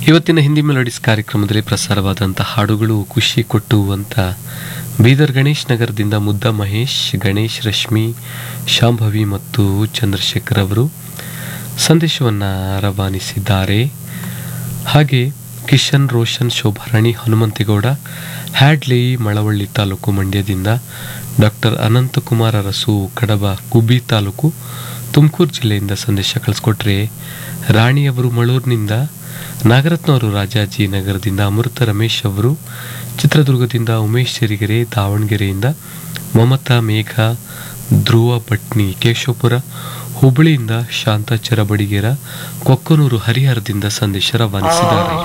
ಇವತ್ತಿನ ಹಿಂದಿ ಮೆಲೋಡಿಸ್ ಕಾರ್ಯಕ್ರಮದಲ್ಲಿ ಪ್ರಸಾರವಾದಂಥ ಹಾಡುಗಳು ಖುಷಿ ಕೊಟ್ಟುವಂತ ಬೀದರ್ ಗಣೇಶ್ ನಗರದಿಂದ ಮುದ್ದ ಮಹೇಶ್ ಗಣೇಶ್ ರಶ್ಮಿ ಶಾಂಭವಿ ಮತ್ತು ಚಂದ್ರಶೇಖರ್ ಅವರು ಸಂದೇಶವನ್ನು ರವಾನಿಸಿದ್ದಾರೆ ಹಾಗೆ ಕಿಶನ್ ರೋಷನ್ ಶೋಭಾರಾಣಿ ಹನುಮಂತೇಗೌಡ ಹ್ಯಾಡ್ಲಿ ಮಳವಳ್ಳಿ ತಾಲೂಕು ಮಂಡ್ಯದಿಂದ ಡಾಕ್ಟರ್ ಅನಂತಕುಮಾರ್ ಅರಸು ಕಡಬ ಗುಬ್ಬಿ ತಾಲೂಕು ತುಮಕೂರು ಜಿಲ್ಲೆಯಿಂದ ಸಂದೇಶ ಕಳಿಸ್ಕೊಟ್ರೆ ರಾಣಿಯವರು ಮಳೂರಿನಿಂದ ನಾಗರತ್ನ ಅವರು ರಾಜಾಜಿ ನಗರದಿಂದ ಅಮೃತ ರಮೇಶ್ ಅವರು ಚಿತ್ರದುರ್ಗದಿಂದ ಉಮೇಶ್ ಸಿರಿಗೆರೆ ದಾವಣಗೆರೆಯಿಂದ ಮಮತಾ ಮೇಘ ಧ್ರುವ ಭಟ್ನಿ ಕೇಶವಪುರ ಹುಬ್ಬಳ್ಳಿಯಿಂದ ಶಾಂತ ಚರಬಡಿಗೇರ ಕೊಕ್ಕನೂರು ಹರಿಹರದಿಂದ ಸಂದೇಶ ರವಾನಿಸಿದ್ದಾರೆ